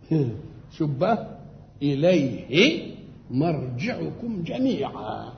شوف بقى إليه مرجعكم جميعا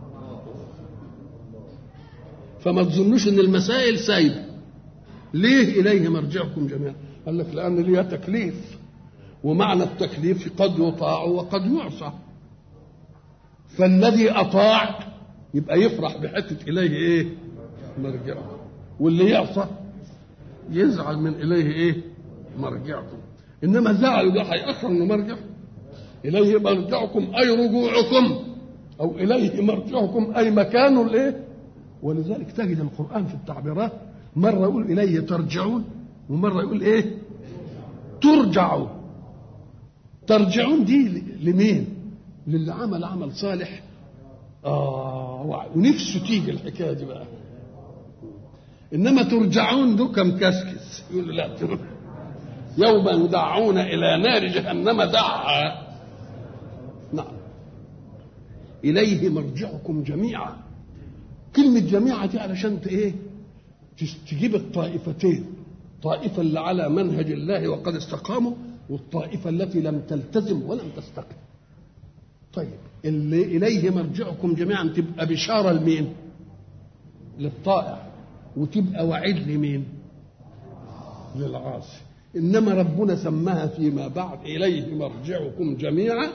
فما تظنوش ان المسائل سايبه ليه اليه مرجعكم جميعا قال لك لان ليها تكليف ومعنى التكليف قد يطاع وقد يعصى فالذي اطاع يبقى يفرح بحته اليه ايه مرجعكم واللي يعصى يزعل من اليه ايه مرجعكم انما زعل ده هيأخر انه مرجع اليه مرجعكم اي رجوعكم او اليه مرجعكم اي مكان الايه ولذلك تجد القران في التعبيرات مره يقول اليه ترجعون ومره يقول ايه ترجعون ترجعون دي لمين للي عمل عمل صالح اه ونفسه تيجي الحكايه دي بقى انما ترجعون دول كم كسكس يقول لا يوم يدعون الى نار جهنم دعا نعم اليه مرجعكم جميعا كلمه جميعا دي علشان ايه تجيب الطائفتين طائفه اللي على منهج الله وقد استقاموا والطائفه التي لم تلتزم ولم تستقم طيب اللي اليه مرجعكم جميعا تبقى بشاره لمين للطائع وتبقى وعيد لمين للعاصي انما ربنا سماها فيما بعد اليه مرجعكم جميعا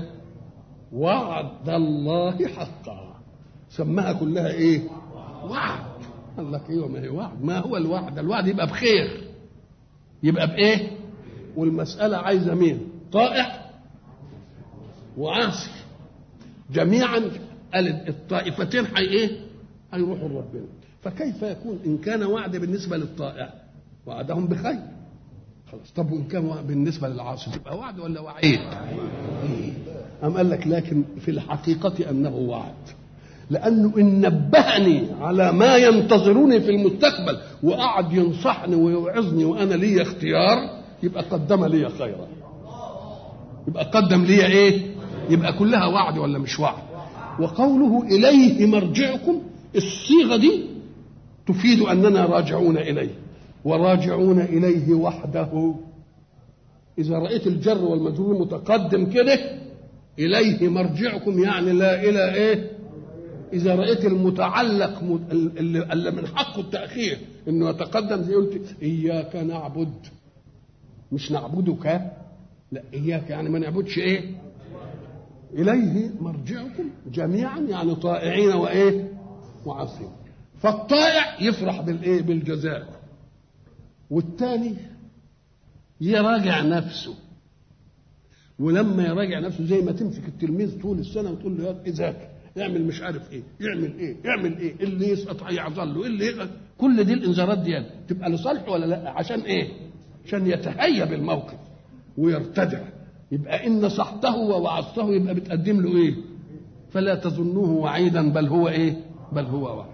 وعد الله حقا سماها كلها ايه وعد قال لك ايوه ما هي وعد ما هو الوعد الوعد يبقى بخير يبقى بايه والمساله عايزه مين طائع وعاصي جميعا الطائفتين حي ايه هيروحوا لربنا فكيف يكون ان كان وعد بالنسبه للطائع وعدهم بخير خلاص طب وان كان بالنسبه للعاصي تبقى وعد ولا وعيد أم قال لك لكن في الحقيقة أنه وعد لأنه إن نبهني على ما ينتظروني في المستقبل وقعد ينصحني ويوعظني وأنا لي اختيار يبقى قدم لي خيرا يبقى قدم لي إيه يبقى كلها وعد ولا مش وعد وقوله إليه مرجعكم الصيغة دي تفيد أننا راجعون إليه وراجعون إليه وحده إذا رأيت الجر والمجرور متقدم كده إليه مرجعكم يعني لا إلى إيه إذا رأيت المتعلق اللي من حقه التأخير إنه يتقدم زي قلت إياك نعبد مش نعبدك لا إياك يعني ما نعبدش إيه إليه مرجعكم جميعا يعني طائعين وإيه وعاصين فالطائع يفرح بالإيه بالجزاء والثاني يراجع نفسه ولما يراجع نفسه زي ما تمسك التلميذ طول السنه وتقول له يا ذاكر اعمل مش عارف ايه يعمل ايه يعمل ايه اللي يسقط هيعظل له اللي يغلط. كل دي الانذارات دي تبقى لصالح ولا لا عشان ايه عشان يتهيأ بالموقف ويرتدع يبقى ان نصحته ووعظته يبقى بتقدم له ايه فلا تظنوه وعيدا بل هو ايه بل هو وعد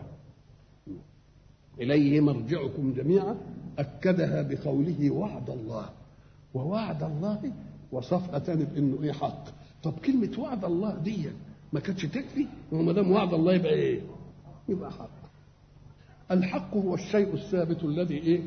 اليه مرجعكم جميعا اكدها بقوله وعد الله ووعد الله وصفها تاني بانه ايه حق طب كلمه وعد الله دي ما كانتش تكفي وما دام وعد الله يبقى ايه يبقى حق الحق هو الشيء الثابت الذي ايه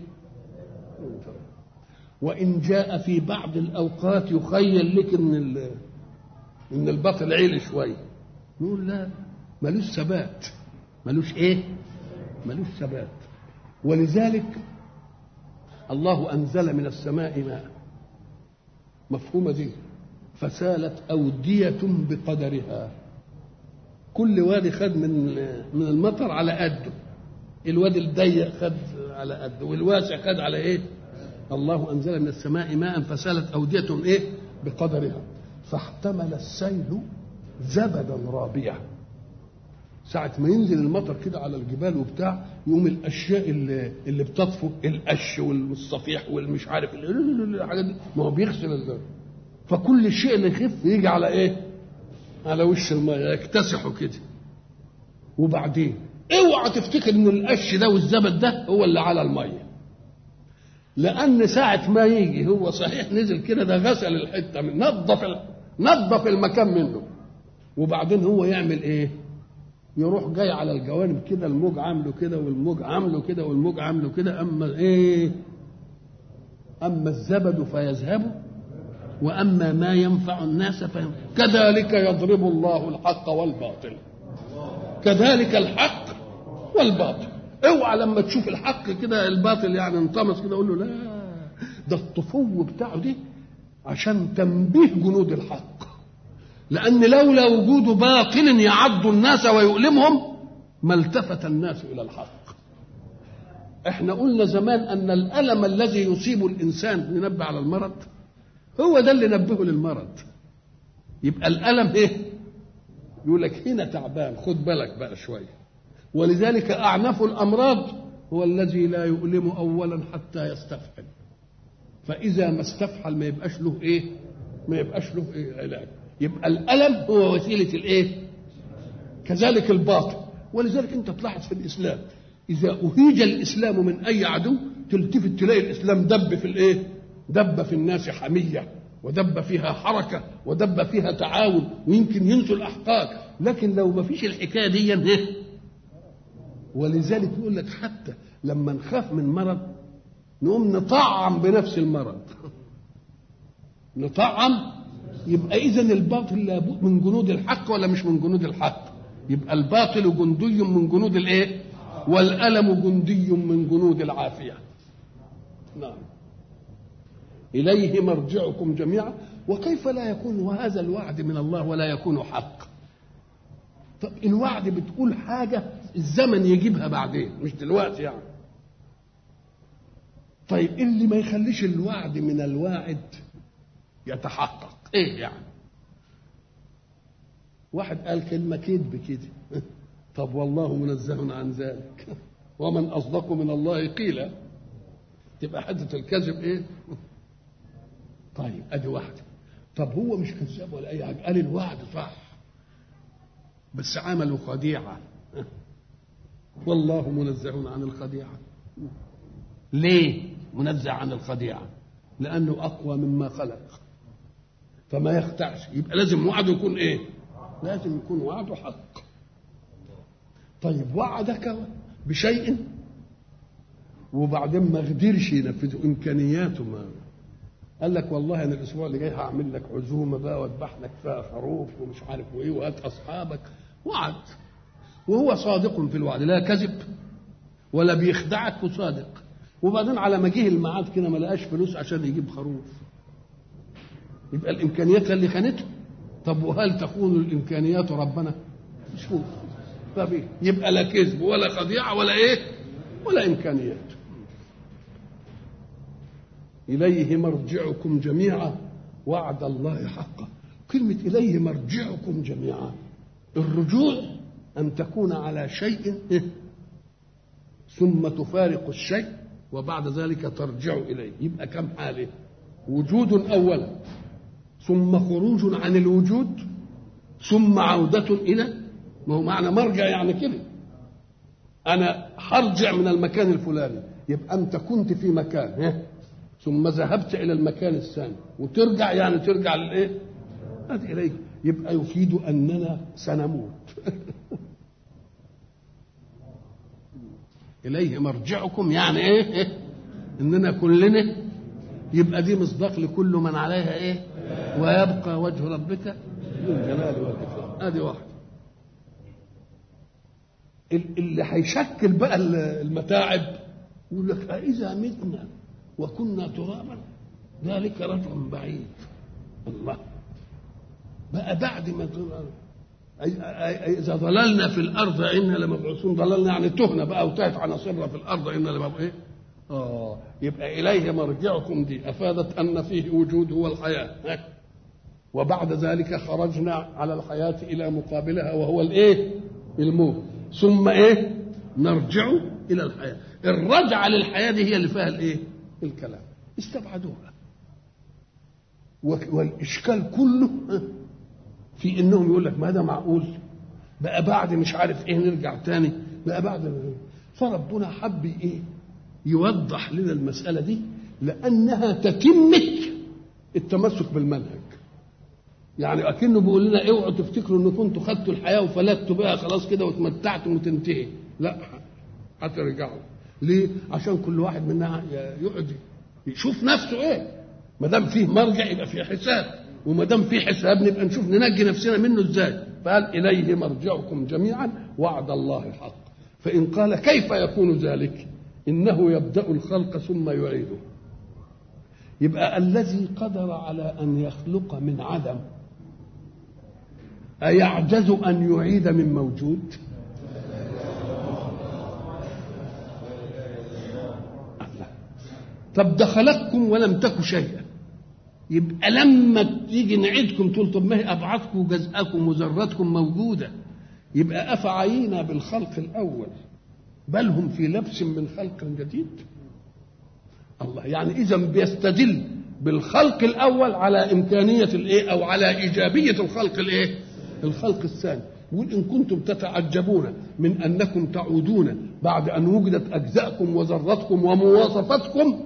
وان جاء في بعض الاوقات يخيل لك ان ان الباطل عيل شويه نقول لا ملوش ثبات ملوش ايه ملوش ثبات ولذلك الله انزل من السماء ماء مفهومة دي فسالت أودية بقدرها كل وادي خد من من المطر على قده الوادي الضيق خد على قده والواسع خد على ايه الله انزل من السماء ماء فسالت اوديه ايه بقدرها فاحتمل السيل زبدا رابيا ساعة ما ينزل المطر كده على الجبال وبتاع يقوم الأشياء اللي, اللي بتطفو القش والصفيح والمش عارف الحاجات دي ما هو بيغسل الزرع فكل الشيء اللي يخف يجي على إيه؟ على وش المية يكتسحوا كده وبعدين اوعى تفتكر ان القش ده والزبد ده هو اللي على الميه لان ساعه ما يجي هو صحيح نزل كده ده غسل الحته من نظف نظف المكان منه وبعدين هو يعمل ايه يروح جاي على الجوانب كده الموج عامله كده والموج عامله كده والموج عامله كده اما ايه اما الزبد فيذهب واما ما ينفع الناس فهم كذلك يضرب الله الحق والباطل كذلك الحق والباطل اوعى لما تشوف الحق كده الباطل يعني انطمس كده قول له لا ده الطفو بتاعه دي عشان تنبيه جنود الحق لان لولا وجود باطل يعض الناس ويؤلمهم ما التفت الناس الى الحق احنا قلنا زمان ان الالم الذي يصيب الانسان ننبه على المرض هو ده اللي نبهه للمرض يبقى الالم ايه يقول لك هنا تعبان خد بالك بقى شويه ولذلك اعنف الامراض هو الذي لا يؤلم اولا حتى يستفحل فاذا ما استفحل ما يبقاش له ايه ما يبقاش له إيه علاج يبقى الالم هو وسيله الايه كذلك الباطل ولذلك انت تلاحظ في الاسلام اذا اهيج الاسلام من اي عدو تلتفت تلاقي الاسلام دب في الايه دب في الناس حميه ودب فيها حركه ودب فيها تعاون ويمكن ينسوا الاحقاد لكن لو ما فيش الحكايه دي إيه؟ ولذلك يقول لك حتى لما نخاف من مرض نقوم نطعم بنفس المرض نطعم يبقى اذا الباطل لابد من جنود الحق ولا مش من جنود الحق يبقى الباطل جندي من جنود الايه والالم جندي من جنود العافيه نعم اليه مرجعكم جميعا وكيف لا يكون هذا الوعد من الله ولا يكون حق طب الوعد بتقول حاجه الزمن يجيبها بعدين مش دلوقتي يعني طيب اللي ما يخليش الوعد من الواعد يتحقق ايه يعني واحد قال كلمه كذب كده طب والله منزه عن ذلك ومن اصدق من الله قيلا تبقى حدة الكذب ايه طيب ادي واحده طب هو مش كذاب ولا اي حاجه قال الوعد صح بس عملوا خديعه والله منزه عن الخديعه ليه منزه عن الخديعه لانه اقوى مما خلق فما يخدعش يبقى لازم وعده يكون ايه لازم يكون وعده حق طيب وعدك بشيء وبعدين ما قدرش ينفذه امكانياته ما قال لك والله انا الاسبوع اللي جاي هعمل لك عزومه بقى واذبح لك فيها خروف ومش عارف وايه وهات اصحابك وعد وهو صادق في الوعد لا كذب ولا بيخدعك وصادق وبعدين على ما جه الميعاد كده ما لقاش فلوس عشان يجيب خروف يبقى الامكانيات اللي خانته طب وهل تخون الامكانيات ربنا مش هو طب يبقى لا كذب ولا خديعه ولا ايه ولا امكانيات اليه مرجعكم جميعا وعد الله حقا كلمه اليه مرجعكم جميعا الرجوع ان تكون على شيء ثم تفارق الشيء وبعد ذلك ترجع اليه يبقى كم حاله وجود اولا ثم خروج عن الوجود ثم عودة إلى ما هو معنى مرجع يعني كده أنا هرجع من المكان الفلاني يبقى أنت كنت في مكان ها؟ ثم ذهبت إلى المكان الثاني وترجع يعني ترجع للإيه؟ هذه إليك يبقى يفيد أننا سنموت إليه مرجعكم يعني إيه؟ إيه؟ إننا كلنا يبقى دي مصداق لكل من عليها إيه؟ ويبقى وجه ربك ذو الجلال والإكرام ادي واحده اللي هيشكل بقى المتاعب يقول لك أإذا متنا وكنا ترابا ذلك رجع بعيد الله بقى بعد ما إذا ضللنا في الأرض إنا لمبعوثون ضللنا يعني تهنا بقى وتهت عناصرنا في الأرض إنا لمبعوثون إيه؟ آه يبقى إليه مرجعكم دي أفادت أن فيه وجود هو الحياة وبعد ذلك خرجنا على الحياة إلى مقابلها وهو الإيه؟ الموت ثم إيه؟ نرجع إلى الحياة الرجعة للحياة دي هي اللي فيها الإيه؟ الكلام استبعدوها والإشكال كله في إنهم يقول لك ما ده معقول بقى بعد مش عارف إيه نرجع تاني بقى بعد فربنا حب إيه؟ يوضح لنا المسألة دي لأنها تتمة التمسك بالمنهج يعني اكنه بيقول لنا اوعوا تفتكروا ان كنتوا خدتوا الحياه وفلتوا بها خلاص كده وتمتعتم وتنتهي لا هترجعوا ليه عشان كل واحد منا يقعد يشوف نفسه ايه ما دام فيه مرجع يبقى فيه حساب وما دام فيه حساب نبقى نشوف ننجي نفسنا منه ازاي فقال اليه مرجعكم جميعا وعد الله حق فان قال كيف يكون ذلك انه يبدا الخلق ثم يعيده يبقى الذي قدر على ان يخلق من عدم ايعجز ان يعيد من موجود طب ده خلقكم ولم تكن شيئا يبقى لما تيجي نعيدكم تقول طب ما هي ابعادكم وجزءكم وذراتكم موجوده يبقى افعينا بالخلق الاول بل هم في لبس من خلق جديد الله يعني اذا بيستدل بالخلق الاول على امكانيه الايه او على ايجابيه الخلق الايه الخلق الثاني يقول ان كنتم تتعجبون من انكم تعودون بعد ان وجدت اجزاءكم وذراتكم ومواصفاتكم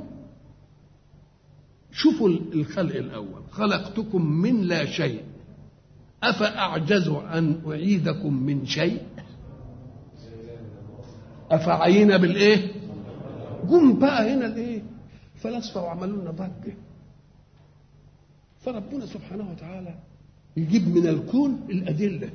شوفوا الخلق الاول خلقتكم من لا شيء افاعجز ان اعيدكم من شيء افعينا بالايه جم بقى هنا الايه فلاسفه وعملوا لنا ضجه فربنا سبحانه وتعالى يجيب من الكون الادله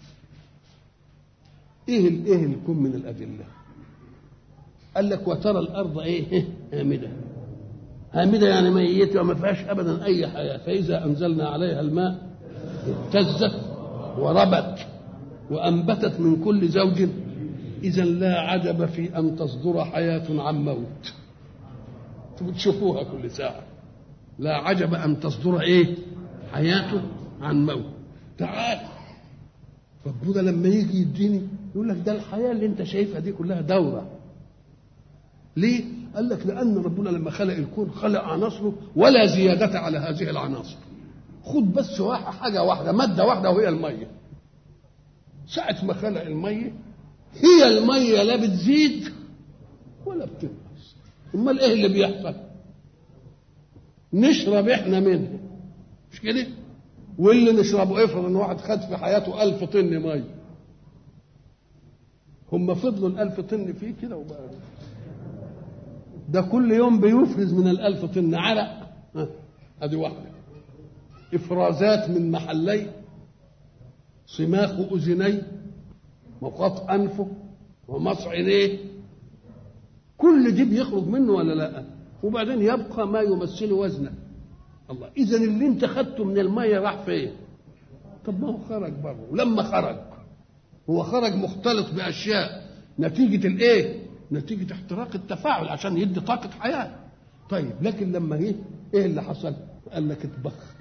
ايه الايه الكون من الادله قال لك وترى الارض ايه هامده هامده يعني ميته وما فيهاش ابدا اي حياه فاذا انزلنا عليها الماء اهتزت وربت وانبتت من كل زوج اذا لا عجب في ان تصدر حياه عن موت تشوفوها كل ساعه لا عجب ان تصدر ايه حياته عن موت تعال ربنا لما يجي يديني يقول لك ده الحياه اللي انت شايفها دي كلها دوره ليه قال لك لان ربنا لما خلق الكون خلق عناصره ولا زياده على هذه العناصر خد بس واحد حاجه واحده ماده واحده وهي الميه ساعه ما خلق الميه هي الميه لا بتزيد ولا بتنقص امال ايه اللي بيحصل نشرب احنا منها مش كده واللي نشربه افرض ان واحد خد في حياته ألف طن ميه هم فضلوا الألف طن فيه كده وبقى ده كل يوم بيفرز من الألف طن عرق ادي واحده افرازات من محلي صماخ اذني مقاط انفه ومص عينيه كل دي بيخرج منه ولا لا وبعدين يبقى ما يمثل وزنه الله اذا اللي انت خدته من الميه راح فين طب ما هو خرج بره ولما خرج هو خرج مختلط باشياء نتيجه الايه نتيجه احتراق التفاعل عشان يدي طاقه حياه طيب لكن لما ايه ايه اللي حصل قال لك اتبخر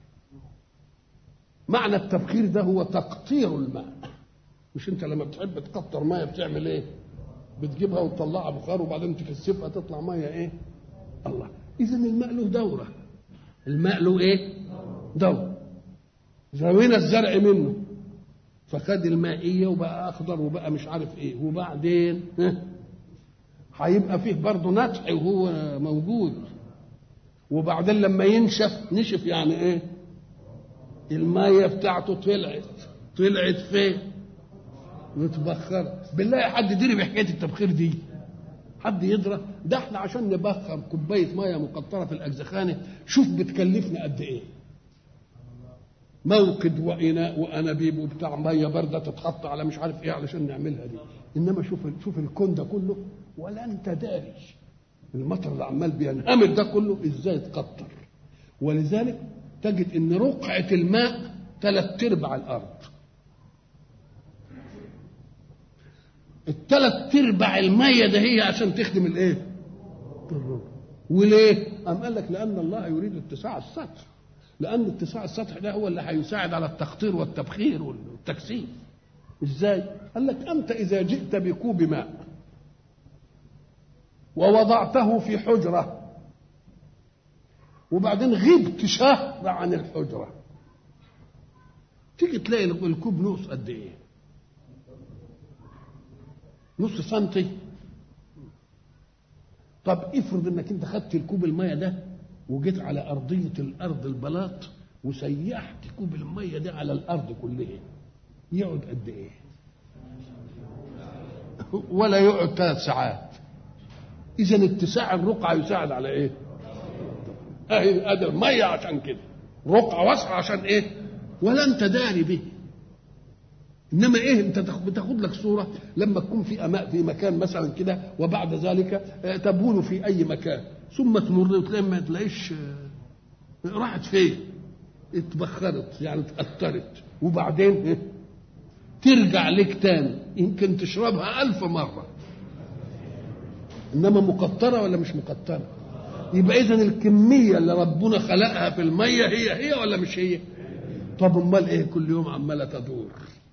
معنى التبخير ده هو تقطير الماء مش انت لما بتحب تقطر ميه بتعمل ايه بتجيبها وتطلعها بخار وبعدين تكثفها تطلع ميه ايه الله اذا الماء له دوره الماء له ايه دوره زوينا الزرع منه فخد المائيه وبقى اخضر وبقى مش عارف ايه وبعدين هيبقى فيه برضه نتح وهو موجود وبعدين لما ينشف نشف يعني ايه المية بتاعته طلعت طلعت فين متبخرة بالله حد يدري بحكاية التبخير دي حد يدرى ده احنا عشان نبخر كوباية مية مقطرة في الأجزخانة شوف بتكلفنا قد ايه موقد وإناء وأنابيب وبتاع مية باردة تتحط على مش عارف ايه علشان نعملها دي إنما شوف شوف الكون ده كله ولا أنت داري المطر اللي عمال بينهمر ده كله ازاي تقطر ولذلك تجد ان رقعة الماء ثلاث ارباع الارض الثلاث ارباع المية ده هي عشان تخدم الايه الربع وليه قام قال لك لان الله يريد اتساع السطح لان اتساع السطح ده هو اللي هيساعد على التخطير والتبخير والتكثيف ازاي قال لك انت اذا جئت بكوب ماء ووضعته في حجره وبعدين غبت شهر عن الحجرة تيجي تلاقي الكوب نص قد ايه نص سنتي طب افرض انك انت خدت الكوب المية ده وجيت على أرضية الأرض البلاط وسيحت كوب المية ده على الأرض كلها يقعد قد ايه ولا يقعد ثلاث ساعات إذا اتساع الرقعة يساعد على ايه اهي ادي الميه عشان كده رقعه واسعه عشان ايه ولا انت داري به انما ايه انت بتاخد لك صوره لما تكون في أماء في مكان مثلا كده وبعد ذلك تبول في اي مكان ثم تمر وتلاقي ما تلاقيش راحت فين اتبخرت يعني اتأثرت وبعدين إيه؟ ترجع لك تاني يمكن تشربها ألف مرة إنما مقطرة ولا مش مقطرة يبقى إذا الكمية اللي ربنا خلقها في المية هي هي ولا مش هي طب أمال إيه كل يوم عمالة تدور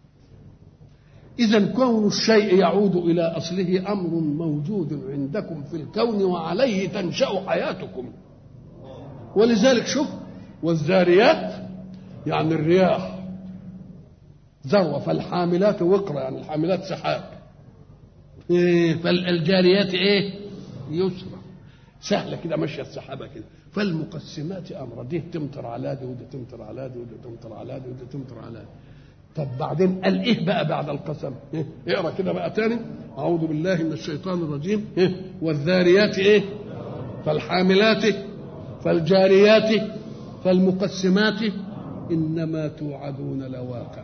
إذا كون الشيء يعود إلى أصله أمر موجود عندكم في الكون وعليه تنشأ حياتكم ولذلك شوف والذاريات يعني الرياح ذروة فالحاملات وقرا يعني الحاملات سحاب إيه فالجاريات ايه يسرى سهلة كده ماشية السحابة كده فالمقسمات أمرا دي تمطر على دي ودي تمطر على دي ودي تمطر على دي ودي تمطر على دي طب بعدين قال ايه بقى بعد القسم إيه؟ اقرا كده بقى تاني اعوذ بالله من الشيطان الرجيم إيه؟ والذاريات ايه فالحاملات فالجاريات فالمقسمات انما توعدون لواقع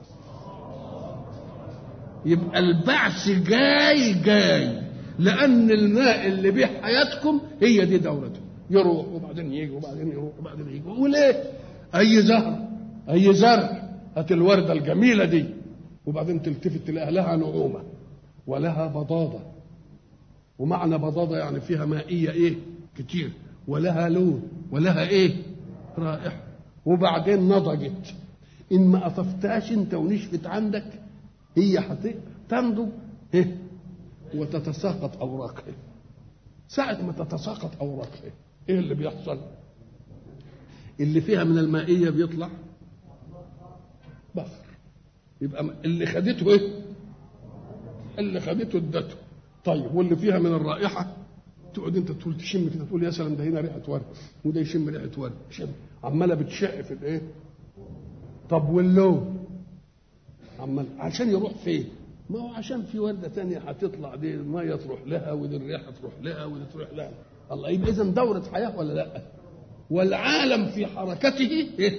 يبقى البعث جاي جاي لان الماء اللي بيه حياتكم هي دي دورته يروح وبعدين يجي وبعدين يروح وبعدين يجي وليه اي زهر اي زرع هات الورده الجميله دي وبعدين تلتفت تلاقي لها نعومه ولها بضاضه ومعنى بضاضه يعني فيها مائيه ايه كتير ولها لون ولها ايه رائحه وبعدين نضجت ان ما قطفتهاش انت ونشفت عندك هي هتنضج إيه؟ وتتساقط اوراقها ساعة ما تتساقط اوراقها ايه اللي بيحصل؟ اللي فيها من المائية بيطلع بخر يبقى اللي خدته ايه؟ اللي خدته ادته طيب واللي فيها من الرائحة تقعد انت تقول تشم كده تقول يا سلام ده هنا ريحة ورد وده يشم ريحة ورد شم عمالة بتشع في الايه؟ طب واللون عمال عشان يروح فين؟ ما هو عشان في ورده ثانيه هتطلع دي الميه تروح لها ودي الريحه تروح لها ودي تروح لها الله يبقى اذا دوره حياه ولا لا؟ والعالم في حركته إيه؟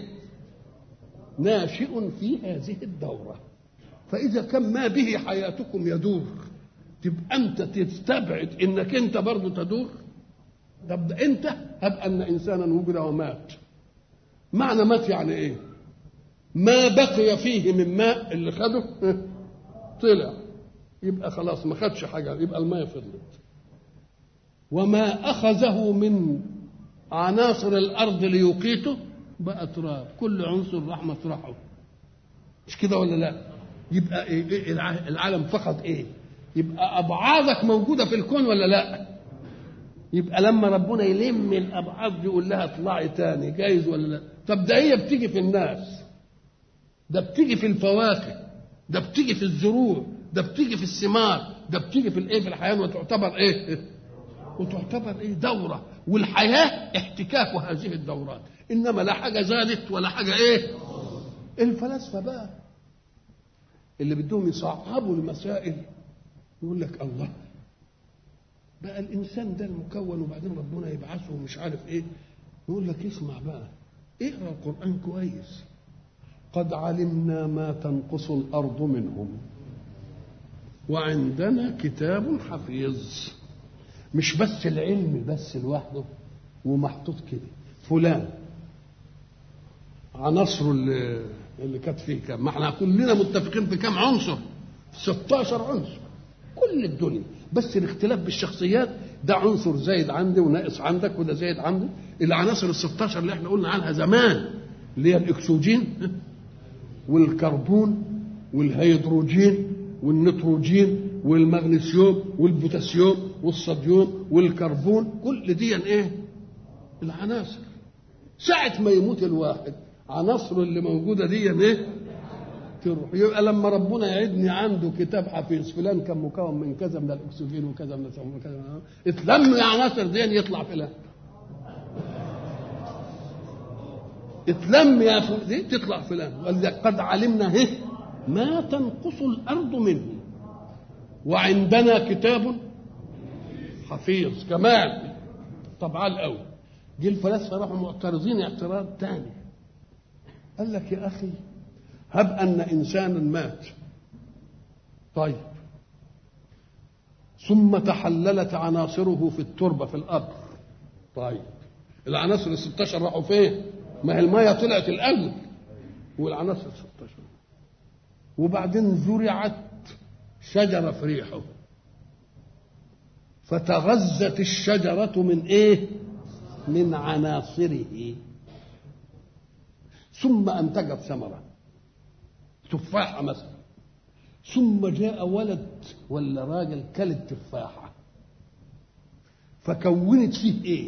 ناشئ في هذه الدوره فاذا كان ما به حياتكم يدور تبقى انت تستبعد انك انت برضه تدور طب انت هب ان انسانا وجد ومات معنى مات يعني ايه؟ ما بقي فيه من ماء اللي خده طلع يبقى خلاص ما خدش حاجه يبقى الماء فضلت وما اخذه من عناصر الارض ليقيته بقى تراب كل عنصر راح مطرحه مش كده ولا لا يبقى إيه إيه العالم فقد ايه يبقى ابعاضك موجوده في الكون ولا لا يبقى لما ربنا يلم الابعاض دي يقول لها اطلعي تاني جايز ولا لا طب ده هي بتيجي في الناس ده بتيجي في الفواكه ده بتيجي في الزروع ده بتيجي في الثمار ده بتيجي في الايه في الحياه وتعتبر ايه وتعتبر ايه دوره والحياه احتكاك هذه الدورات انما لا حاجه زادت ولا حاجه ايه الفلاسفه بقى اللي بدهم يصعبوا المسائل يقول لك الله بقى الانسان ده المكون وبعدين ربنا يبعثه ومش عارف ايه يقول لك اسمع بقى اقرا القران كويس قد علمنا ما تنقص الارض منهم وعندنا كتاب حفيظ مش بس العلم بس لوحده ومحطوط كده فلان عناصره اللي اللي كانت فيه كام ما احنا كلنا متفقين في كام عنصر 16 عنصر كل الدنيا بس الاختلاف بالشخصيات ده عنصر زايد عندي وناقص عندك وده زايد عندي العناصر ال 16 اللي احنا قلنا عنها زمان اللي هي الاكسجين والكربون والهيدروجين والنيتروجين والمغنيسيوم والبوتاسيوم والصوديوم والكربون كل دي ايه العناصر ساعة ما يموت الواحد عناصره اللي موجودة دي ايه تروح يبقى لما ربنا يعدني عنده كتاب حفيظ فلان كان مكون من كذا من الاكسجين وكذا من كذا اتلم العناصر دي يطلع فلان اتلم يا دي تطلع فلان قد علمنا هه ما تنقص الارض منه وعندنا كتاب حفيظ كمان طبعا الاول جه الفلاسفه راحوا معترضين اعتراض تاني قال لك يا اخي هب ان انسانا مات طيب ثم تحللت عناصره في التربه في الارض طيب العناصر ال 16 راحوا فين؟ ما هي الميه طلعت الاول والعناصر 16 وبعدين زرعت شجره في ريحه فتغذت الشجره من ايه؟ من عناصره ثم انتجت ثمره تفاحه مثلا ثم جاء ولد ولا راجل كل التفاحه فكونت فيه ايه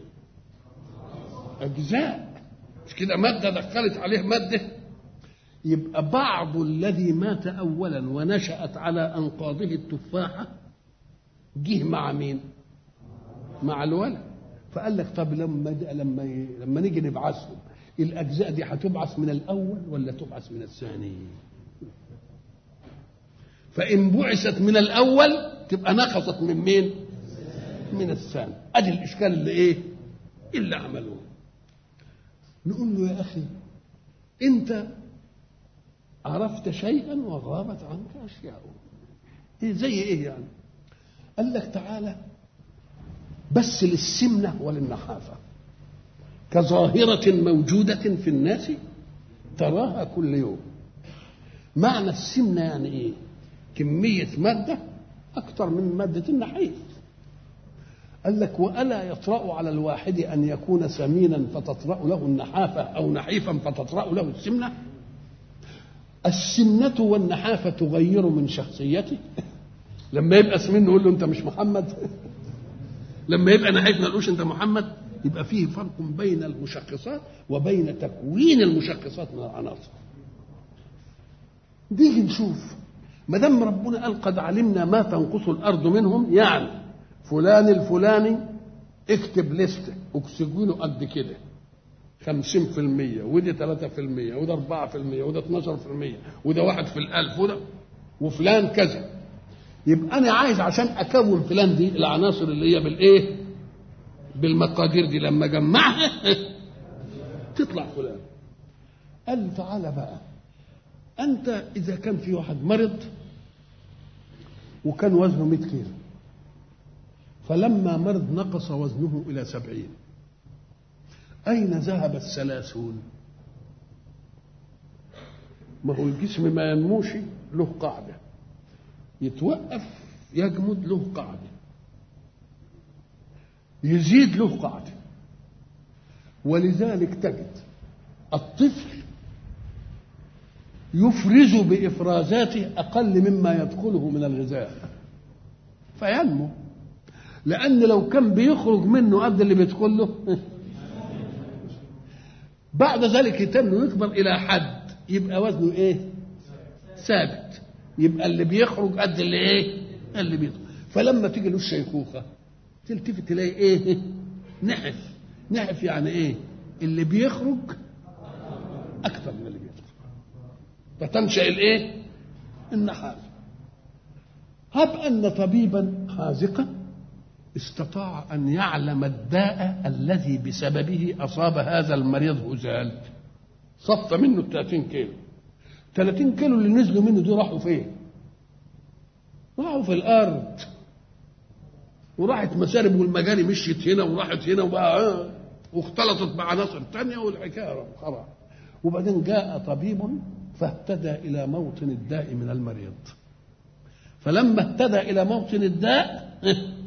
اجزاء مش كده ماده دخلت عليه ماده يبقى بعض الذي مات اولا ونشات على انقاضه التفاحه جه مع مين مع الولد فقال لك طب لما لما لما نيجي نبعثهم الاجزاء دي هتبعث من الاول ولا تبعث من الثاني فان بعثت من الاول تبقى نقصت من مين من الثاني ادي الاشكال اللي ايه اللي عملوه نقول له يا اخي انت عرفت شيئا وغابت عنك اشياء إيه زي ايه يعني قال لك تعالى بس للسمنه وللنحافه كظاهره موجوده في الناس تراها كل يوم معنى السمنه يعني ايه كميه ماده اكثر من ماده النحيف قال لك والا يطرا على الواحد ان يكون سمينا فتطرا له النحافه او نحيفا فتطرا له السمنه السمنه والنحافه تغير من شخصيته لما يبقى سمين نقول له انت مش محمد لما يبقى نحيف ما نقولوش انت محمد يبقى فيه فرق بين المشخصات وبين تكوين المشخصات من العناصر نيجي نشوف ما دام ربنا قال قد علمنا ما تنقص الارض منهم يعني فلان الفلاني اكتب لستة اكسجينه قد كده خمسين في المية ودي ثلاثة في المية وده أربعة في المية وده اتناشر في المية وده واحد في الألف وده وفلان كذا يبقى أنا عايز عشان أكون فلان دي العناصر اللي هي بالإيه؟ بالمقادير دي لما أجمعها تطلع فلان قال تعالى بقى أنت إذا كان في واحد مرض وكان وزنه 100 كيلو فلما مرض نقص وزنه إلى سبعين أين ذهب الثلاثون ما هو الجسم ما ينموش له قاعدة يتوقف يجمد له قاعدة يزيد له قاعدة ولذلك تجد الطفل يفرز بإفرازاته أقل مما يدخله من الغذاء فينمو لأن لو كان بيخرج منه قد اللي بيدخل له بعد ذلك يتم ويكبر إلى حد يبقى وزنه إيه؟ ثابت يبقى اللي بيخرج قد اللي إيه؟ اللي بيدخل فلما تيجي له الشيخوخة تلتفت تلاقي إيه؟ نحف نحف يعني إيه؟ اللي بيخرج أكثر من اللي بيدخل فتنشأ الإيه؟ النحاس هب أن طبيبا حاذقا استطاع أن يعلم الداء الذي بسببه أصاب هذا المريض هزال صف منه ال 30 كيلو 30 كيلو اللي نزلوا منه دول راحوا فين؟ راحوا في الأرض وراحت مسارب والمجاري مشيت هنا وراحت هنا وبقى واختلطت بعناصر تانية والحكاية خلاص وبعدين جاء طبيب فاهتدى إلى موطن الداء من المريض فلما اهتدى إلى موطن الداء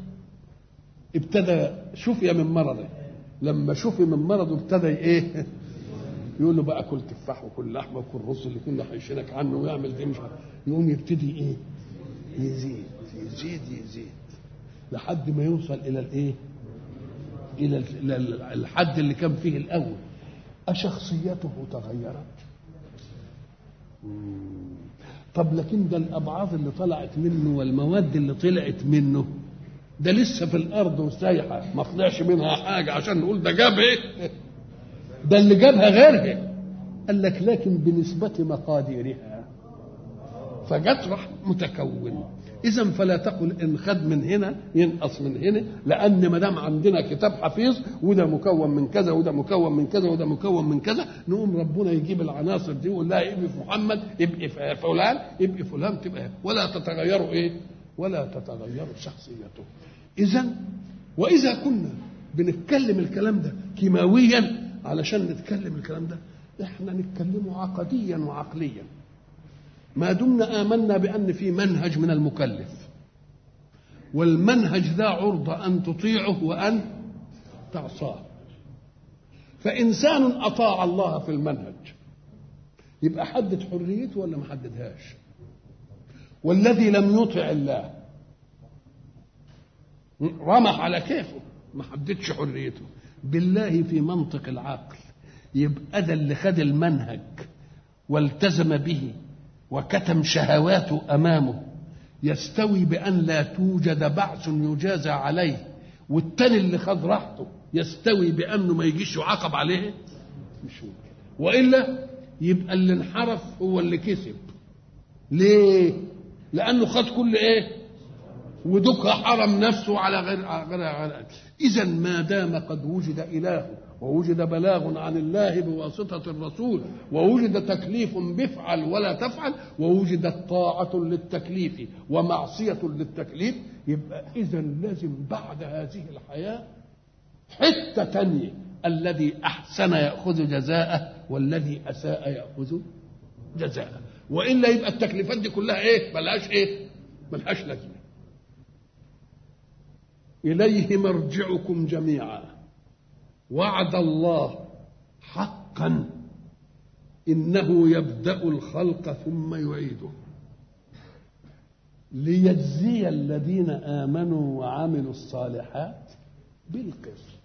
ابتدى شفي من مرضه لما شفي من مرضه ابتدى ايه يقول له بقى كل تفاح وكل لحمه وكل رز اللي كنا حيشينك عنه ويعمل دي مش يقوم يبتدي ايه يزيد يزيد يزيد لحد ما يوصل الى الايه الى الحد اللي كان فيه الاول أشخصيته تغيرت طب لكن ده الأبعاض اللي طلعت منه والمواد اللي طلعت منه ده لسه في الارض وسايحه ما طلعش منها حاجه عشان نقول ده جاب ايه ده اللي جابها غيرها قال لك لكن بنسبة مقاديرها فجت راح متكون اذا فلا تقل ان خد من هنا ينقص من هنا لان ما دام عندنا كتاب حفيظ وده مكون من كذا وده مكون من كذا وده مكون من كذا نقوم ربنا يجيب العناصر دي ويقول لها ابقي في محمد ابقي في فلان ابقي فلان تبقى ولا تتغيروا ايه؟ ولا تتغير شخصيته اذا واذا كنا بنتكلم الكلام ده كيماويا علشان نتكلم الكلام ده احنا نتكلمه عقديا وعقليا ما دمنا امنا بان في منهج من المكلف والمنهج ذا عرضه ان تطيعه وان تعصاه فانسان اطاع الله في المنهج يبقى حدد حريته ولا ما حددهاش والذي لم يطع الله رمح على كيفه ما حددش حريته بالله في منطق العقل يبقى ده اللي خد المنهج والتزم به وكتم شهواته امامه يستوي بان لا توجد بعث يجازى عليه والتاني اللي خد راحته يستوي بانه ما يجيش يعاقب عليه مش ممكن والا يبقى اللي انحرف هو اللي كسب ليه لانه خد كل ايه ودك حرم نفسه على غير على غير, غير اذا ما دام قد وجد اله ووجد بلاغ عن الله بواسطة الرسول ووجد تكليف بفعل ولا تفعل ووجدت طاعة للتكليف ومعصية للتكليف يبقى إذا لازم بعد هذه الحياة حتة تانية الذي أحسن يأخذ جزاءه والذي أساء يأخذ جزاءه وإلا يبقى التكليفات دي كلها إيه ملهاش إيه ملهاش لازمة إليه مرجعكم جميعا وعد الله حقا انه يبدا الخلق ثم يعيده ليجزي الذين امنوا وعملوا الصالحات بالقسط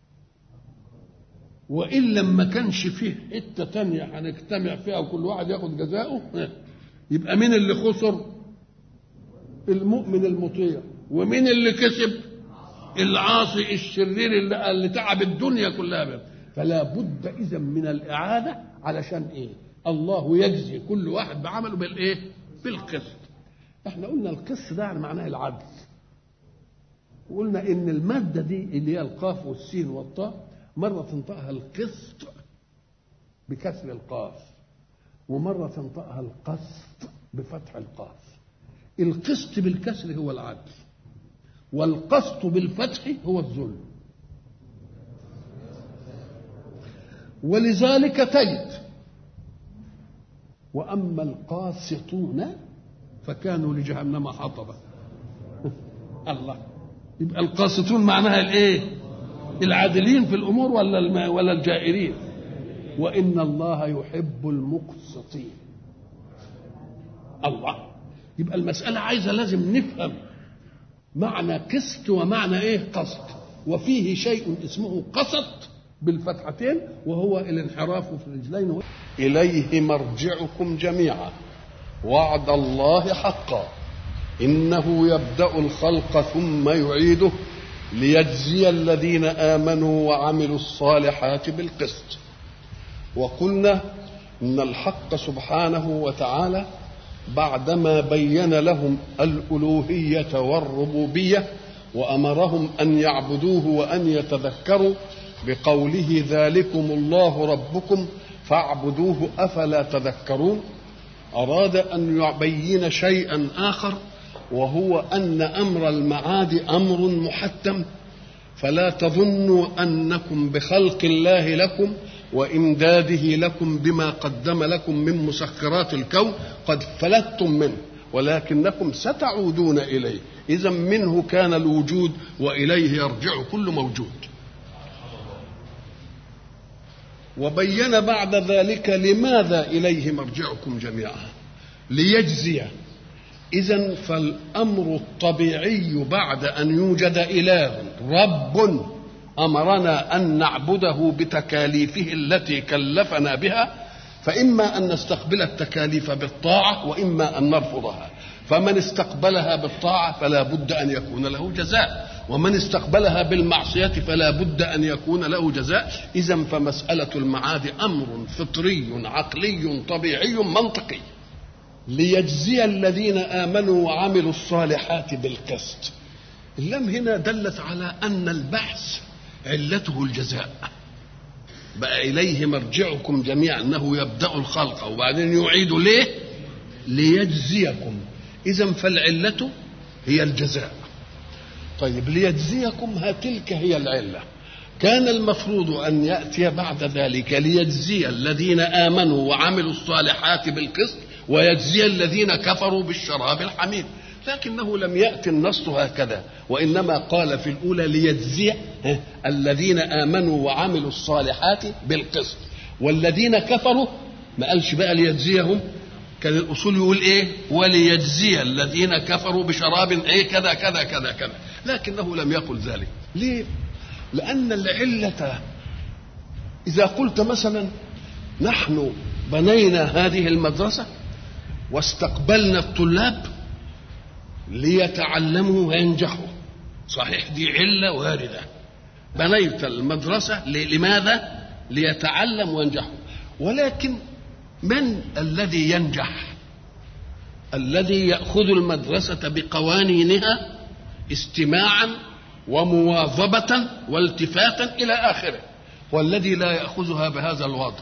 وان لما كانش فيه حته تانية هنجتمع فيها وكل واحد ياخد جزاؤه يبقى مين اللي خسر المؤمن المطيع ومين اللي كسب العاصي الشرير اللي, اللي تعب الدنيا كلها بيه. فلا بد اذا من الاعاده علشان ايه الله يجزي كل واحد بعمله بالايه بالقسط احنا قلنا القسط ده يعني معناه العدل وقلنا ان الماده دي اللي هي القاف والسين والطاء مره تنطقها القسط بكسر القاف ومره تنطقها القسط بفتح القاف القسط بالكسر هو العدل والقسط بالفتح هو الظلم ولذلك تجد واما القاسطون فكانوا لجهنم حطبا الله يبقى القاسطون معناها الايه العادلين في الامور ولا ولا الجائرين وان الله يحب المقسطين الله يبقى المساله عايزه لازم نفهم معنى قسط ومعنى ايه قسط وفيه شيء اسمه قسط بالفتحتين وهو الانحراف في الرجلين إليه مرجعكم جميعا وعد الله حقا إنه يبدأ الخلق ثم يعيده ليجزي الذين آمنوا وعملوا الصالحات بالقسط وقلنا إن الحق سبحانه وتعالى بعدما بين لهم الالوهيه والربوبيه وامرهم ان يعبدوه وان يتذكروا بقوله ذلكم الله ربكم فاعبدوه افلا تذكرون اراد ان يبين شيئا اخر وهو ان امر المعاد امر محتم فلا تظنوا انكم بخلق الله لكم وامداده لكم بما قدم لكم من مسخرات الكون قد فلتتم منه ولكنكم ستعودون اليه اذا منه كان الوجود واليه يرجع كل موجود وبين بعد ذلك لماذا اليه مرجعكم جميعا ليجزي اذا فالامر الطبيعي بعد ان يوجد اله رب امرنا ان نعبده بتكاليفه التي كلفنا بها فاما ان نستقبل التكاليف بالطاعه واما ان نرفضها فمن استقبلها بالطاعه فلا بد ان يكون له جزاء ومن استقبلها بالمعصيه فلا بد ان يكون له جزاء اذا فمساله المعاد امر فطري عقلي طبيعي منطقي ليجزي الذين امنوا وعملوا الصالحات بالقسط اللام هنا دلت على ان البحث علته الجزاء بقى اليه مرجعكم جميعا انه يبدا الخلق وبعدين يعيد ليه ليجزيكم اذا فالعله هي الجزاء طيب ليجزيكم ها تلك هي العله كان المفروض ان ياتي بعد ذلك ليجزي الذين امنوا وعملوا الصالحات بالقسط ويجزي الذين كفروا بالشراب الحميد لكنه لم يأتي النص هكذا وإنما قال في الأولى ليجزي الذين آمنوا وعملوا الصالحات بالقسط والذين كفروا ما قالش بقى ليجزيهم كان الأصول يقول إيه وليجزي الذين كفروا بشراب إيه كذا كذا كذا كذا لكنه لم يقل ذلك ليه لأن العلة إذا قلت مثلا نحن بنينا هذه المدرسة واستقبلنا الطلاب ليتعلموا وينجحوا صحيح دي علة واردة بنيت المدرسة لماذا ليتعلم وينجحوا ولكن من الذي ينجح الذي يأخذ المدرسة بقوانينها استماعا ومواظبة والتفاتا إلى آخره والذي لا يأخذها بهذا الوضع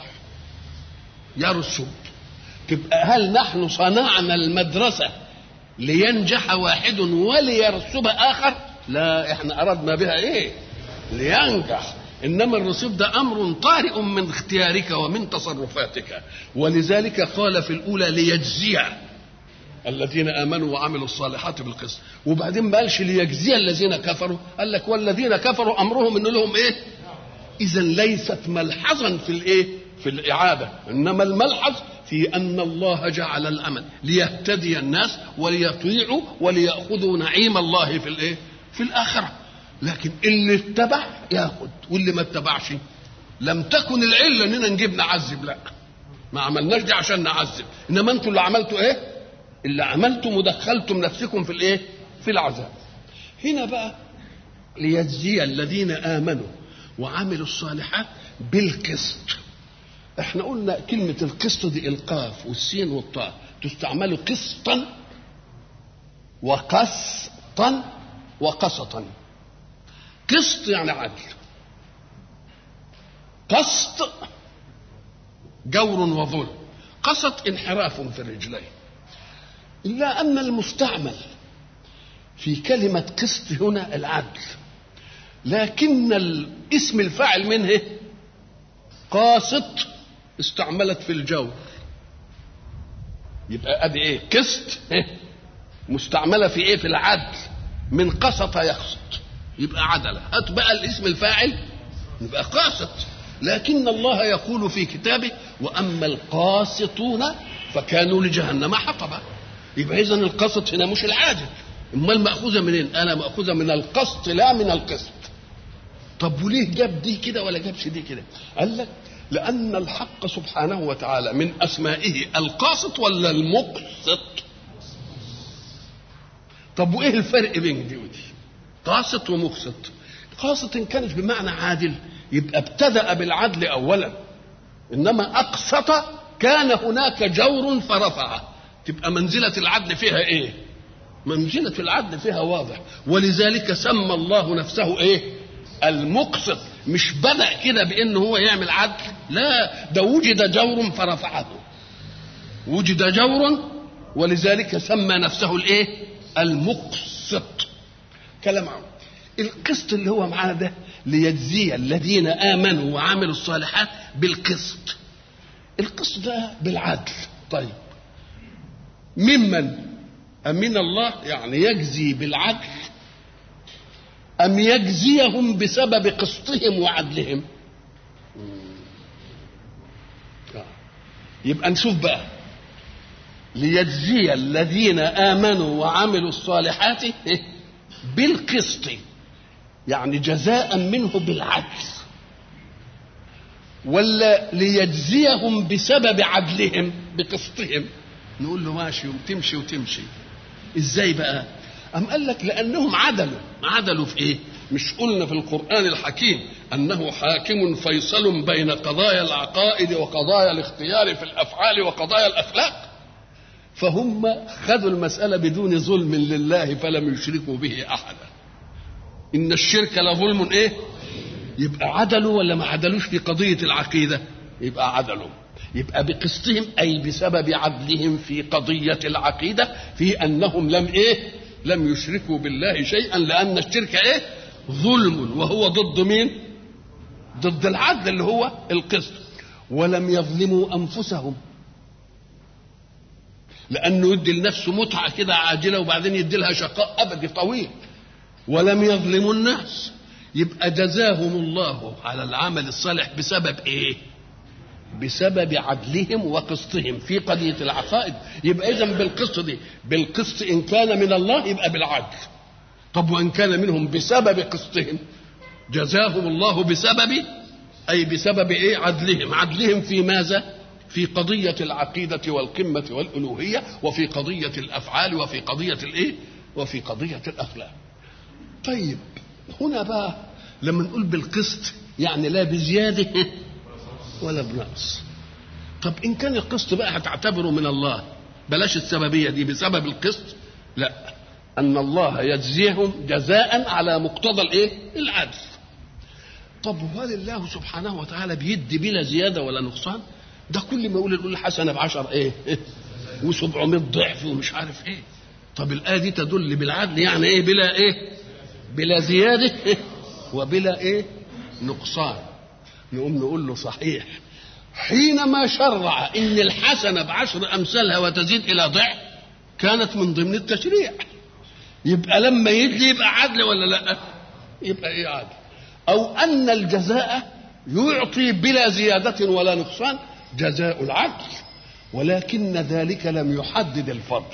يرسب تبقى هل نحن صنعنا المدرسة لينجح واحد وليرسب آخر لا احنا أردنا بها ايه لينجح إنما الرسوب ده أمر طارئ من اختيارك ومن تصرفاتك ولذلك قال في الأولى ليجزي الذين امنوا وعملوا الصالحات بالقسط وبعدين ما قالش ليجزي الذين كفروا قال لك والذين كفروا امرهم ان لهم ايه اذا ليست ملحظا في الايه في الاعاده انما الملحظ في ان الله جعل الامل ليهتدي الناس وليطيعوا ولياخذوا نعيم الله في الايه في الاخره لكن اللي اتبع ياخذ واللي ما اتبعش لم تكن العله اننا نجيب نعذب لا ما عملناش دي عشان نعذب انما انتوا اللي عملتوا ايه اللي عملتم ودخلتم نفسكم في الايه في العذاب هنا بقى ليجزي الذين امنوا وعملوا الصالحات بالقسط احنا قلنا كلمة القسط دي القاف والسين والطاء تستعمل قسطا وقسطا وقسطا قسط يعني عدل قسط جور وظلم قسط انحراف في الرجلين إلا أن المستعمل في كلمة قسط هنا العدل لكن اسم الفاعل منه قاسط استعملت في الجور يبقى ادي ايه قسط إيه؟ مستعمله في ايه في العدل من قسط يقسط يبقى عدله هات بقى الاسم الفاعل يبقى قاسط لكن الله يقول في كتابه واما القاسطون فكانوا لجهنم حطبا يبقى اذا القسط هنا مش العادل امال ماخوذه منين انا ماخوذه من القسط لا من القسط طب وليه جاب دي كده ولا جابش دي كده قال لك لأن الحق سبحانه وتعالى من أسمائه القاسط ولا المقسط طب وإيه الفرق بين دي ودي قاسط ومقسط قاسط إن كانت بمعنى عادل يبقى ابتدأ بالعدل أولا إنما أقسط كان هناك جور فرفعه تبقى منزلة العدل فيها إيه منزلة العدل فيها واضح ولذلك سمى الله نفسه إيه المقسط مش بدأ كده بأن هو يعمل عدل لا ده وجد جور فرفعه وجد جور ولذلك سمى نفسه الايه المقسط كلام عم. القسط اللي هو معانا ده ليجزي الذين امنوا وعملوا الصالحات بالقسط القسط ده بالعدل طيب ممن أمن الله يعني يجزي بالعدل أم يجزيهم بسبب قسطهم وعدلهم يبقى نشوف بقى ليجزي الذين آمنوا وعملوا الصالحات بالقسط يعني جزاء منه بالعدل ولا ليجزيهم بسبب عدلهم بقسطهم نقول له ماشي وتمشي وتمشي ازاي بقى أم قال لك لأنهم عدلوا عدلوا في إيه مش قلنا في القرآن الحكيم أنه حاكم فيصل بين قضايا العقائد وقضايا الاختيار في الأفعال وقضايا الأخلاق فهم خذوا المسألة بدون ظلم لله فلم يشركوا به أحدا إن الشرك لظلم إيه يبقى عدلوا ولا ما عدلوش في قضية العقيدة يبقى عدلوا يبقى بقسطهم أي بسبب عدلهم في قضية العقيدة في أنهم لم إيه لم يشركوا بالله شيئا لأن الشرك إيه ظلم وهو ضد مين ضد العدل اللي هو القسط ولم يظلموا أنفسهم لأنه يدي لنفسه متعة كده عاجلة وبعدين يدي لها شقاء أبدي طويل ولم يظلموا الناس يبقى جزاهم الله على العمل الصالح بسبب ايه بسبب عدلهم وقسطهم في قضية العقائد يبقى إذا بالقسط دي بالقسط إن كان من الله يبقى بالعدل طب وإن كان منهم بسبب قسطهم جزاهم الله بسبب أي بسبب إيه عدلهم عدلهم في ماذا في قضية العقيدة والقمة والألوهية وفي قضية الأفعال وفي قضية الإيه وفي قضية الأخلاق طيب هنا بقى لما نقول بالقسط يعني لا بزيادة ولا بنقص طب إن كان القسط بقى هتعتبره من الله بلاش السببية دي بسبب القسط لا أن الله يجزيهم جزاء على مقتضى الإيه العدل طب وهل الله سبحانه وتعالى بيدي بلا زيادة ولا نقصان ده كل ما يقول يقول الحسنة بعشر إيه و700 ضعف ومش عارف إيه طب الآية دي تدل بالعدل يعني إيه بلا إيه بلا زيادة وبلا إيه نقصان نقوم نقول له صحيح حينما شرع ان الحسنه بعشر امثالها وتزيد الى ضعف كانت من ضمن التشريع يبقى لما يدلي يبقى عدل ولا لا يبقى ايه عدل او ان الجزاء يعطي بلا زياده ولا نقصان جزاء العدل ولكن ذلك لم يحدد الفضل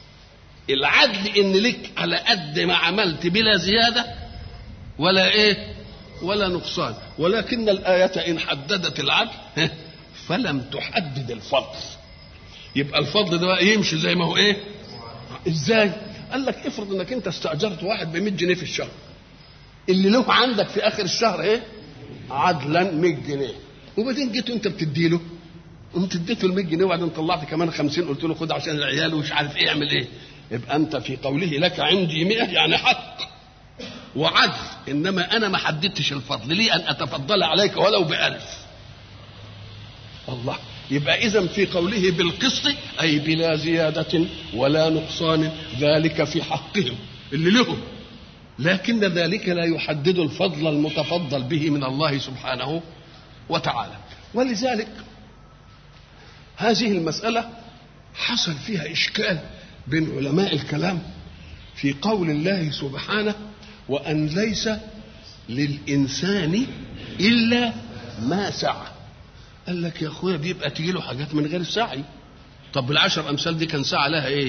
العدل ان لك على قد ما عملت بلا زياده ولا ايه ولا نقصان ولكن الآية إن حددت العدل فلم تحدد الفضل يبقى الفضل ده بقى يمشي زي ما هو ايه ازاي قال لك افرض انك انت استاجرت واحد ب 100 جنيه في الشهر اللي له عندك في اخر الشهر ايه عدلا 100 جنيه وبعدين جيت انت بتديله قمت اديته ال 100 جنيه وبعدين طلعت كمان 50 قلت له خد عشان العيال ومش عارف ايه اعمل ايه يبقى انت في قوله لك عندي 100 يعني حق وعدل انما انا ما حددتش الفضل لي ان اتفضل عليك ولو بألف الله يبقى اذا في قوله بالقسط اي بلا زياده ولا نقصان ذلك في حقهم اللي لهم لكن ذلك لا يحدد الفضل المتفضل به من الله سبحانه وتعالى ولذلك هذه المساله حصل فيها اشكال بين علماء الكلام في قول الله سبحانه وأن ليس للإنسان إلا ما سعى قال لك يا أخويا بيبقى تجي له حاجات من غير سعي طب العشر أمثال دي كان سعى لها إيه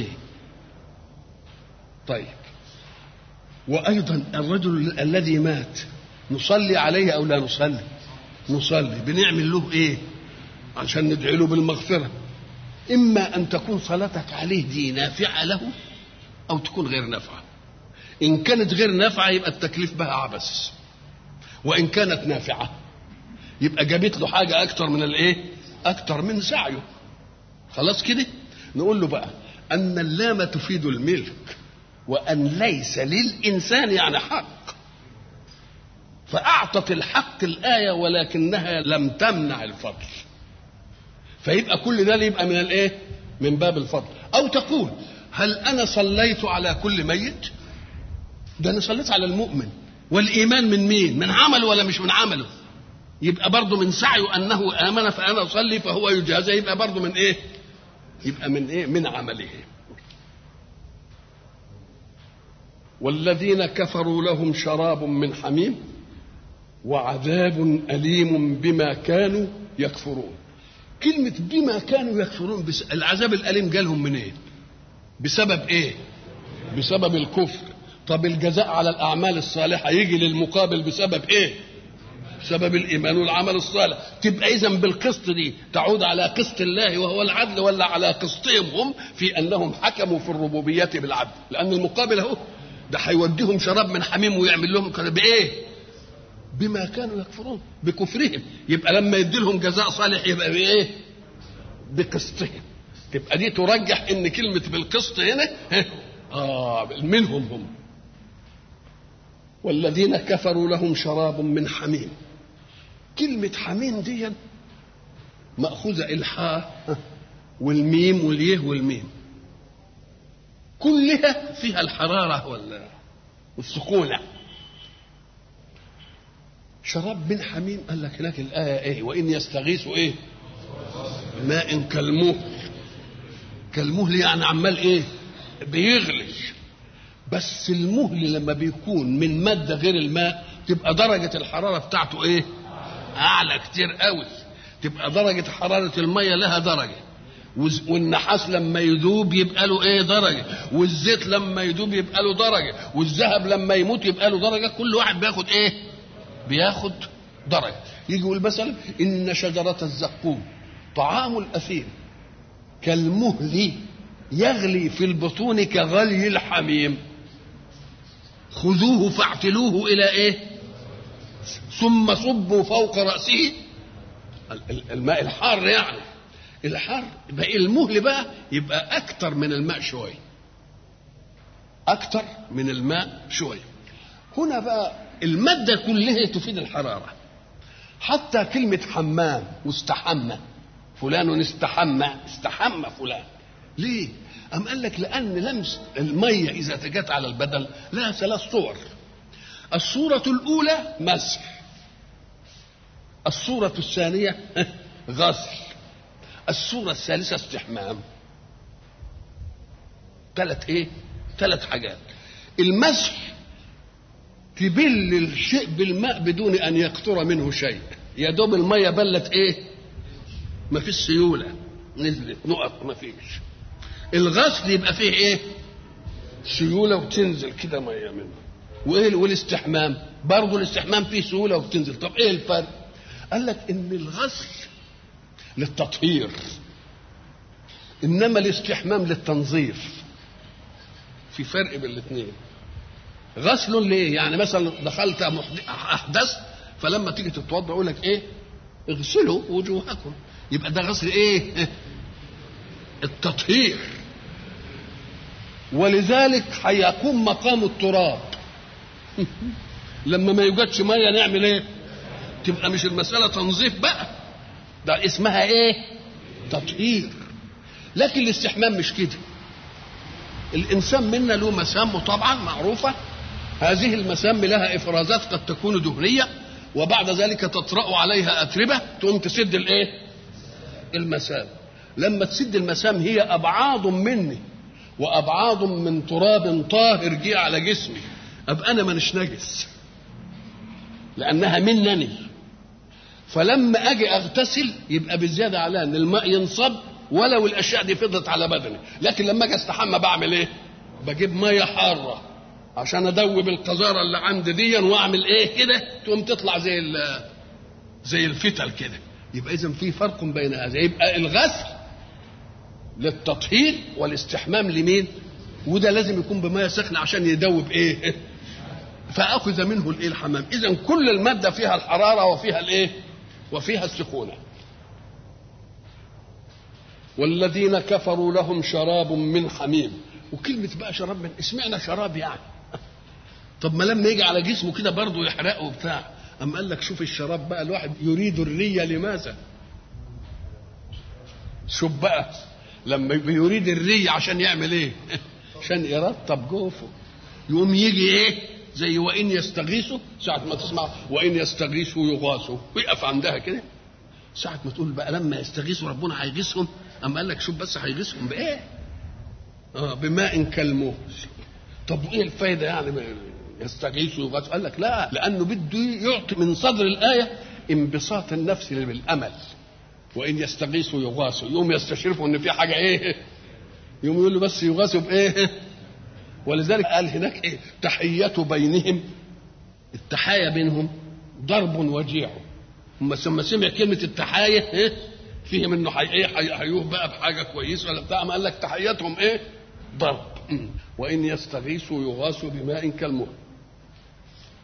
طيب وأيضا الرجل الذي مات نصلي عليه أو لا نصلي نصلي بنعمل له إيه عشان ندعي له بالمغفرة إما أن تكون صلاتك عليه دي نافعة له أو تكون غير نافعة إن كانت غير نافعة يبقى التكليف بها عبث وإن كانت نافعة يبقى جابت له حاجة أكتر من الإيه؟ أكتر من سعيه خلاص كده نقول له بقى أن اللام تفيد الملك وأن ليس للإنسان يعني حق فأعطت الحق الآية ولكنها لم تمنع الفضل فيبقى كل ده يبقى من الإيه؟ من باب الفضل أو تقول هل أنا صليت على كل ميت؟ ده انا صليت على المؤمن والايمان من مين من عمله ولا مش من عمله يبقى برضه من سعيه انه امن فانا اصلي فهو يجازى يبقى برضه من ايه يبقى من ايه من عمله والذين كفروا لهم شراب من حميم وعذاب اليم بما كانوا يكفرون كلمه بما كانوا يكفرون بس العذاب الاليم جالهم منين إيه؟ بسبب ايه بسبب الكفر طب الجزاء على الاعمال الصالحه يجي للمقابل بسبب ايه بسبب الايمان والعمل الصالح تبقى اذا بالقسط دي تعود على قسط الله وهو العدل ولا على قسطهم هم في انهم حكموا في الربوبيه بالعدل لان المقابل اهو ده هيوديهم شراب من حميم ويعمل لهم كده بايه بما كانوا يكفرون بكفرهم يبقى لما يدي لهم جزاء صالح يبقى بايه بقسطهم تبقى دي ترجح ان كلمه بالقسط هنا اه منهم هم والذين كفروا لهم شراب من حميم كلمة حميم دي مأخوذة الحاء والميم واليه والميم كلها فيها الحرارة ولا والسكونة شراب من حميم قال لك هناك الآية إيه وإن يستغيثوا إيه ماء كالمهل كالمهل يعني عمال إيه بيغلي بس المهل لما بيكون من مادة غير الماء تبقى درجة الحرارة بتاعته إيه أعلى كتير قوي تبقى درجة حرارة المية لها درجة والنحاس لما يذوب يبقى له ايه درجه والزيت لما يذوب يبقى له درجه والذهب لما يموت يبقى له درجه كل واحد بياخد ايه بياخد درجه يجي يقول مثلا ان شجره الزقوم طعام الاثيم كالمهل يغلي في البطون كغلي الحميم خذوه فاعتلوه الى ايه ثم صبوا فوق راسه الماء الحار يعني الحر يبقى المهل بقى يبقى اكتر من الماء شويه اكتر من الماء شويه هنا بقى الماده كلها تفيد الحراره حتى كلمه حمام واستحمى فلان استحمى استحمى فلان ليه أم قال لك لأن لمس المية إذا جت على البدن لها ثلاث صور الصورة الأولى مسح الصورة الثانية غسل الصورة الثالثة استحمام ثلاث ايه ثلاث حاجات المسح تبل الشيء بالماء بدون ان يقطر منه شيء يا دوب المية بلت ايه ما فيش سيولة نزلت نقط ما فيش الغسل يبقى فيه ايه سيولة وتنزل كده مية منه وايه والاستحمام برضه الاستحمام فيه سيولة وبتنزل طب ايه الفرق قال لك ان الغسل للتطهير انما الاستحمام للتنظيف في فرق بين الاثنين غسل ليه يعني مثلا دخلت احدث فلما تيجي تتوضا يقول لك ايه اغسلوا وجوهكم يبقى ده غسل ايه التطهير ولذلك هيقوم مقام التراب لما ما يوجدش ميه نعمل ايه تبقى مش المساله تنظيف بقى ده اسمها ايه تطهير لكن الاستحمام مش كده الانسان منا له مسام طبعا معروفه هذه المسام لها افرازات قد تكون دهنيه وبعد ذلك تطرا عليها اتربه تقوم تسد الايه المسام لما تسد المسام هي ابعاض مني وابعاض من تراب طاهر جه على جسمي ابقى انا مانيش نجس لانها منني فلما اجي اغتسل يبقى بالزياده على ان الماء ينصب ولو الاشياء دي فضت على بدني لكن لما اجي استحمى بعمل ايه بجيب ميه حاره عشان ادوب القذاره اللي عندي دي واعمل ايه كده تقوم تطلع زي زي الفتل كده يبقى اذا في فرق بين هذا يبقى الغسل للتطهير والاستحمام لمين وده لازم يكون بميه سخنه عشان يدوب ايه فاخذ منه الايه الحمام اذا كل الماده فيها الحراره وفيها الايه وفيها السخونه والذين كفروا لهم شراب من حميم وكلمة بقى شراب من اسمعنا شراب يعني طب ما لما يجي على جسمه كده برضه يحرقه وبتاع أما قال لك شوف الشراب بقى الواحد يريد الرية لماذا شوف بقى لما يريد الرية عشان يعمل ايه عشان يرطب جوفه يقوم يجي ايه زي وان يستغيثوا ساعة ما تسمع وان يستغيثوا يغاثوا ويقف عندها كده ساعة ما تقول بقى لما يستغيثوا ربنا هيغيثهم أما قال لك شوف بس هيغيثهم بإيه؟ آه بماء كالمهل طب وإيه الفايدة يعني يستغيثوا ويغاثوا؟ قال لك لا لأنه بده يعطي من صدر الآية انبساط النفس بالأمل وإن يستغيثوا يغاثوا يقوم يستشرفوا إن في حاجة إيه؟ يقوم يقول له بس يغاثوا بإيه؟ ولذلك قال هناك إيه؟ تحية بينهم التحايا بينهم ضرب وجيع ثم ثم سمع كلمة التحاية إيه؟ فيهم انه حي ايه هيحيوه بقى بحاجه كويسه ولا بتاع ما قال لك تحياتهم ايه؟ ضرب وان يستغيثوا يغاثوا بماء كالمهل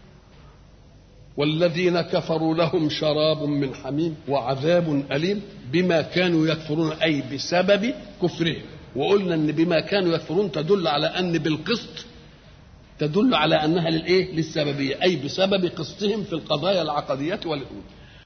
والذين كفروا لهم شراب من حميم وعذاب اليم بما كانوا يكفرون اي بسبب كفرهم وقلنا ان بما كانوا يكفرون تدل على ان بالقسط تدل على انها للايه؟ للسببيه اي بسبب قسطهم في القضايا العقديه والامور